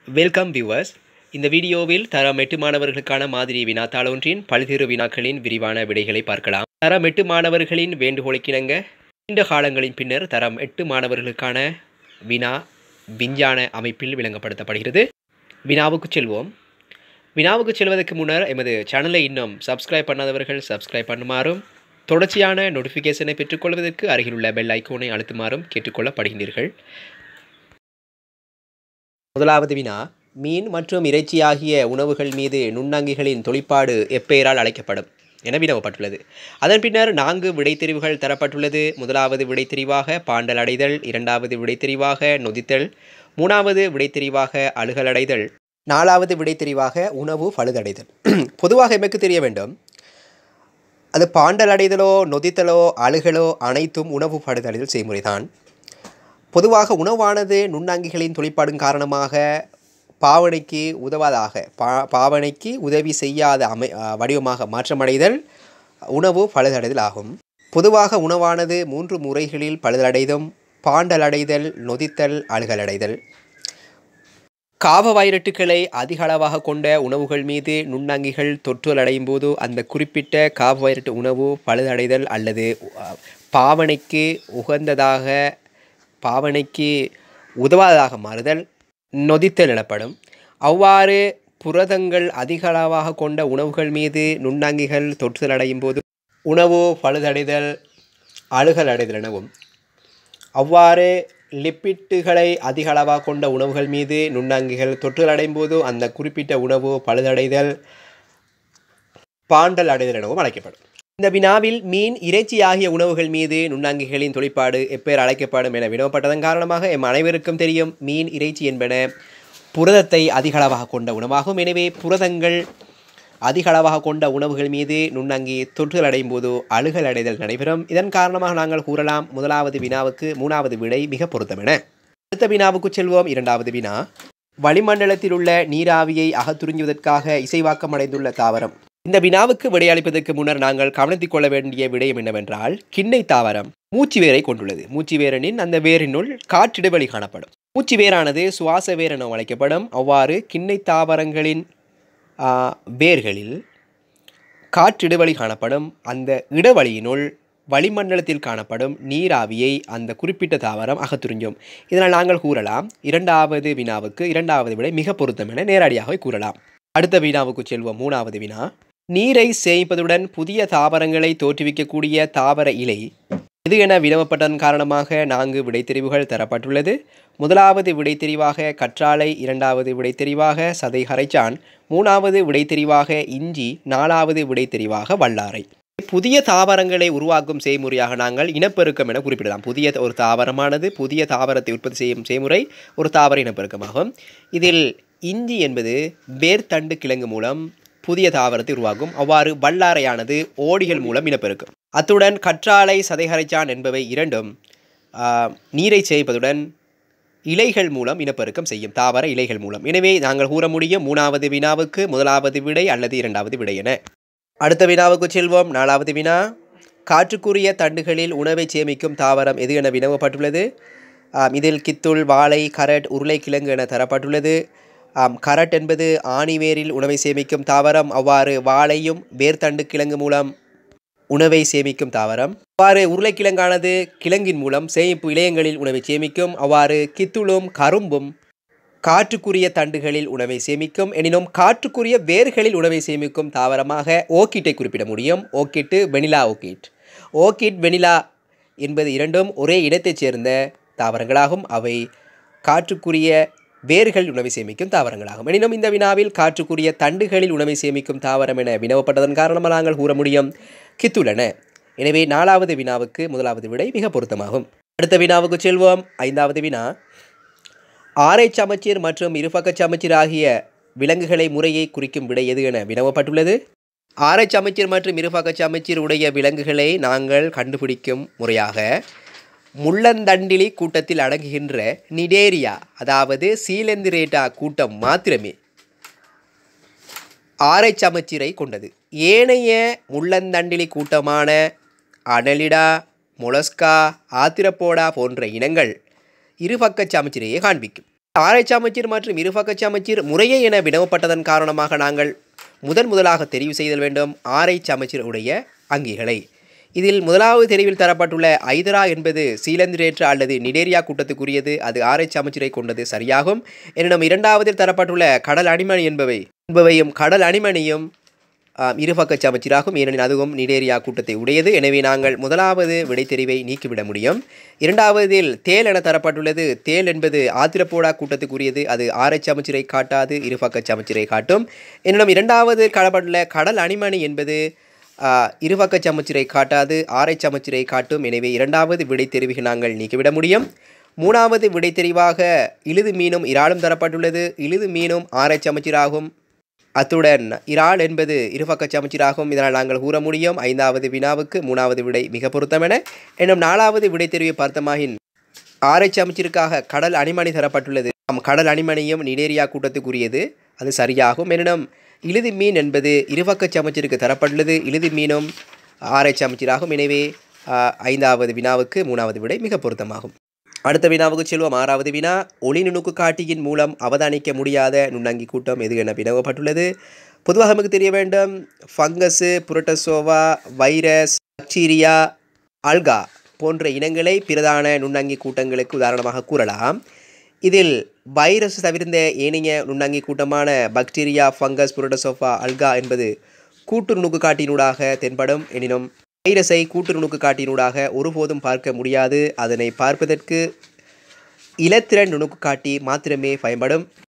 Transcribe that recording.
welcome viewers இந்த வீடியோவில் தரம் எட்டு மாணவர்களுக்கான மாதிரி வினாத்தாள் ஒன்றின் பல்வேறு வினாக்களின் விரிவான விடைகளை பார்க்கலாம் தரம் எட்டு மாணவர்களின் வேண்டுகோளுக்கிணங்க நீண்ட காலங்களின் பின்னர் தரம் எட்டு மாணவர்களுக்கான வினா விஞ்ஞான அமைப்பில் விளங்கப்படுத்தப்படுகிறது வினாவுக்கு செல்வோம் வினாவுக்கு செல்வதற்கு முன்னர் எமது சேனலை இன்னும் சப்ஸ்கிரைப் பண்ணாதவர்கள் சப்ஸ்கிரைப் பண்ணுமாறும் தொடர்ச்சியான நோட்டிஃபிகேஷனை பெற்றுக்கொள்வதற்கு அருகிலுள்ள பெல் ஐக்கோனை அழுத்துமாறும் கேட்டுக்கொள்ளப்படுகின்றீர்கள் முதலாவது வினா மீன் மற்றும் இறைச்சி ஆகிய உணவுகள் மீது நுண்ணங்கிகளின் தொழிற்பாடு எப்பெயரால் அழைக்கப்படும் என வினவப்பட்டுள்ளது அதன் பின்னர் நான்கு விடைத்தெரிவுகள் தரப்பட்டுள்ளது முதலாவது விடைத்தெரிவாக பாண்டல் அடைதல் இரண்டாவது விடைத்தெரிவாக நொதித்தல் மூணாவது விடைத்தெரிவாக அழுகல் அடைதல் நாலாவது விடைத்தெரிவாக உணவு பழுதடைதல் பொதுவாக எமக்கு தெரிய வேண்டும் அது பாண்டல் அடைதலோ நொதித்தலோ அழுகலோ அனைத்தும் உணவு படுதலில் செய்முறைதான் பொதுவாக உணவானது நுண்ணங்கிகளின் தொழிற்பாடும் காரணமாக பாவனைக்கு உதவாதாக பா பாவனைக்கு உதவி செய்யாத அமை வடிவமாக மாற்றமடைதல் உணவு பழுதடைதல் ஆகும் பொதுவாக உணவானது மூன்று முறைகளில் பழுதடைதும் பாண்டலடைதல் நொதித்தல் அழுகலடைதல் காவ வைரட்டுகளை அதிக அளவாக கொண்ட உணவுகள் மீது நுண்ணங்கிகள் தொற்றுதல் அடையும் போது அந்த குறிப்பிட்ட காவ வைரட்டு உணவு பழுதடைதல் அல்லது பாவனைக்கு உகந்ததாக பாவனைக்கு உதவாததாக மாறுதல் நொதித்தல் எனப்படும் அவ்வாறு புரதங்கள் அதிக அளவாக கொண்ட உணவுகள் மீது நுண்ணங்கிகள் தொற்றுதல் அடையும் போது உணவு பழுதடைதல் அழுகல் அடைதல் எனவும் அவ்வாறு லிப்பிட்டுகளை அதிக அளவாக கொண்ட உணவுகள் மீது நுண்ணங்கிகள் தொற்றுதல் அடையும் போது அந்த குறிப்பிட்ட உணவு பழுதடைதல் பாண்டல் அடைதல் எனவும் அழைக்கப்படும் இந்த வினாவில் மீன் இறைச்சி ஆகிய உணவுகள் மீது நுண்ணங்கிகளின் தொழிற்பாடு எப்பேர் அழைக்கப்படும் என வினவப்பட்டதன் காரணமாக எம் அனைவருக்கும் தெரியும் மீன் இறைச்சி என்பன புரதத்தை அதிக அளவாக கொண்ட உணவாகும் எனவே புரதங்கள் அதிக அளவாக கொண்ட உணவுகள் மீது நுண்ணங்கி தொற்றுகள் அடையும் போது அழுகல் அடைதல் நடைபெறும் இதன் காரணமாக நாங்கள் கூறலாம் முதலாவது வினாவுக்கு மூணாவது விடை மிக பொருத்தமென அடுத்த வினாவுக்கு செல்வோம் இரண்டாவது வினா வளிமண்டலத்தில் உள்ள நீராவியை அகத்துறிஞ்சுவதற்காக இசைவாக்கம் அடைந்துள்ள தாவரம் இந்த வினாவுக்கு விடையளிப்பதற்கு முன்னர் நாங்கள் கவனித்துக் கொள்ள வேண்டிய விடயம் என்னவென்றால் கிண்ணை தாவரம் மூச்சு வேரை கொண்டுள்ளது மூச்சு வேரனின் அந்த வேரினுள் காற்றிடுவழி காணப்படும் மூச்சு வேரானது சுவாச வேர் என அழைக்கப்படும் அவ்வாறு கிண்ணை தாவரங்களின் வேர்களில் காற்றிடுவழி காணப்படும் அந்த இடவழியினுள் வளிமண்டலத்தில் காணப்படும் நீராவியை அந்த குறிப்பிட்ட தாவரம் அகத்துறிஞ்சும் இதனால் நாங்கள் கூறலாம் இரண்டாவது வினாவுக்கு இரண்டாவது விட மிக பொருத்தம் என நேரடியாக கூறலாம் அடுத்த வினாவுக்கு செல்வோம் மூணாவது வினா நீரை சேமிப்பதுடன் புதிய தாவரங்களை தோற்றுவிக்கக்கூடிய தாவர இலை இது என வினவப்பட்டதன் காரணமாக நான்கு விடைத்தெரிவுகள் தரப்பட்டுள்ளது முதலாவது விடைத்தெரிவாக கற்றாழை இரண்டாவது விடைத்தெரிவாக சதை ஹரைச்சான் மூணாவது விடைத்தெரிவாக இஞ்சி நாலாவது விடைத்தெரிவாக வல்லாரை புதிய தாவரங்களை உருவாக்கும் செய்முறையாக நாங்கள் இனப்பெருக்கம் என குறிப்பிடலாம் புதிய ஒரு தாவரமானது புதிய தாவரத்தை உற்பத்தி செய்யும் செய்முறை ஒரு தாவர இனப்பெருக்கமாகும் இதில் இஞ்சி என்பது வேர்த்தண்டு கிழங்கு மூலம் புதிய தாவரத்தை உருவாக்கும் அவ்வாறு வல்லாரையானது ஓடிகள் மூலம் இனப்பெருக்கும் அத்துடன் கற்றாழை சதைஹரைச்சான் என்பவை இரண்டும் நீரை சேமிப்பதுடன் இலைகள் மூலம் இனப்பெருக்கம் செய்யும் தாவர இலைகள் மூலம் எனவே நாங்கள் கூற முடியும் மூணாவது வினாவுக்கு முதலாவது விடை அல்லது இரண்டாவது விடை என அடுத்த வினாவுக்கு செல்வோம் நாலாவது வினா காற்றுக்குரிய தண்டுகளில் உணவை சேமிக்கும் தாவரம் எது என வினவப்பட்டுள்ளது இதில் கித்துள் வாழை கரட் உருளைக்கிழங்கு என தரப்பட்டுள்ளது கரட் என்பது ஆணிவேரில் உணவை சேமிக்கும் தாவரம் அவ்வாறு வாழையும் வேர்த்தண்டு கிழங்கு மூலம் உணவை சேமிக்கும் தாவரம் அவ்வாறு உருளைக்கிழங்கானது கிழங்கின் மூலம் சேமிப்பு இலையங்களில் உணவை சேமிக்கும் அவ்வாறு கித்துளும் கரும்பும் காற்றுக்குரிய தண்டுகளில் உணவை சேமிக்கும் எனினும் காற்றுக்குரிய வேர்களில் உணவை சேமிக்கும் தாவரமாக ஓக்கிட்டை குறிப்பிட முடியும் ஓக்கிட்டு வெனிலா ஓக்கிட் ஓக்கிட் வெனிலா என்பது இரண்டும் ஒரே இடத்தைச் சேர்ந்த தாவரங்களாகும் அவை காற்றுக்குரிய வேர்கள் உணவை சேமிக்கும் தாவரங்களாகும் எனினும் இந்த வினாவில் காற்றுக்குரிய தண்டுகளில் உணவை சேமிக்கும் தாவரம் என வினவப்பட்டதன் காரணமாக நாங்கள் கூற முடியும் கித்துளன எனவே நாலாவது வினாவுக்கு முதலாவது விடை மிக பொருத்தமாகும் அடுத்த வினாவுக்கு செல்வோம் ஐந்தாவது வினா ஆரை சமச்சீர் மற்றும் இருபக்க சமச்சீர் ஆகிய விலங்குகளை முறையை குறிக்கும் விடை எது என வினவப்பட்டுள்ளது ஆரை சமச்சீர் மற்றும் இருபக்க சமச்சீர் உடைய விலங்குகளை நாங்கள் கண்டுபிடிக்கும் முறையாக முள்ளந்தண்டிலி கூட்டத்தில் அடங்குகின்ற நிடேரியா அதாவது சீலந்திரேட்டா கூட்டம் மாத்திரமே ஆரை சமச்சீரை கொண்டது ஏனைய முள்ளந்தண்டிலி கூட்டமான அனலிடா மொலஸ்கா ஆத்திரப்போடா போன்ற இனங்கள் இருபக்க சமச்சீரையே காண்பிக்கும் ஆராய்ச்சி அமைச்சர் மற்றும் இருபக்கச்சி அமைச்சர் முறையே என வினவப்பட்டதன் காரணமாக நாங்கள் முதன் முதலாக தெரிவு செய்தல் வேண்டும் ஆராய்ச்சி அமைச்சர் உடைய அங்கிகளை இதில் முதலாவது தெரிவில் தரப்பட்டுள்ள ஐதரா என்பது சீலந்திரேற்ற அல்லது நிடேரியா கூட்டத்துக்குரியது அது ஆராய்ச்சி அமைச்சரை கொண்டது சரியாகும் எனினும் இரண்டாவதில் தரப்பட்டுள்ள கடல் அணிமணி என்பவை என்பவையும் கடல் அணிமணியும் இருபக்கச் அமைச்சராகும் ஏனெனில் அதுவும் நிடேரியா கூட்டத்தை உடையது எனவே நாங்கள் முதலாவது விடைத்தெரிவை நீக்கிவிட முடியும் இரண்டாவதில் தேல் என தரப்பட்டுள்ளது தேல் என்பது ஆத்திரப்போடா கூட்டத்துக்குரியது அது ஆராய்ச்சி அமைச்சரை காட்டாது இருபக்கச் அமைச்சரை காட்டும் எனினும் இரண்டாவது காணப்பட்டுள்ள கடல் அணிமணி என்பது இருபக்கச் அமைச்சரை காட்டாது ஆராய்ச்சி அமைச்சரை காட்டும் எனவே இரண்டாவது விடைத்தெரிவுக்கு நாங்கள் நீக்கிவிட முடியும் மூணாவது விடைத்தெரிவாக இழுது மீனும் இறாலும் தரப்பட்டுள்ளது இழுது மீனும் ஆராய்ச்சி அமைச்சராகும் அத்துடன் இறால் என்பது இருபக்கச் அமைச்சராகும் இதனால் நாங்கள் கூற முடியும் ஐந்தாவது வினாவுக்கு மூணாவது விடை மிக பொருத்தமென என்னும் நாலாவது விடை தெரிவை பார்த்தமாகின் ஆராய்ச்சி அமைச்சருக்காக கடல் அணிமணி தரப்பட்டுள்ளது கடல் அணிமணியும் நிடேரியா கூட்டத்துக்குரியது அது சரியாகும் எனினும் இழுதி மீன் என்பது இருபக்கச் அமைச்சருக்கு தரப்பட்டுள்ளது இழுதி மீனும் ஆராய்ச்சி அமைச்சராகும் எனவே ஐந்தாவது வினாவுக்கு மூணாவது விடை மிக பொருத்தமாகும் அடுத்த வினாவுக்கு செல்வோம் ஆறாவது வினா ஒளி நுணுக்கு காட்டியின் மூலம் அவதானிக்க முடியாத நுண்ணங்கி கூட்டம் எது என வினவப்பட்டுள்ளது பொதுவாக நமக்கு தெரிய வேண்டும் fungus protozoa virus bacteria alga போன்ற இனங்களை பிரதான நுண்ணங்கி கூட்டங்களுக்கு உதாரணமாக கூறலாம் இதில் வைரஸ் தவிர்ந்த ஏனைய நுண்ணங்கி கூட்டமான பாக்டீரியா ஃபங்கஸ் புரோட்டசோஃபா அல்கா என்பது கூட்டு நுணுக்கு காட்டினூடாக தென்படும் எனினும் வைரஸை கூட்டு நுணுக்கு காட்டினூடாக ஒருபோதும் பார்க்க முடியாது அதனை பார்ப்பதற்கு இலத்திரன் நுணுக்கு காட்டி மாத்திரமே பயன்படும்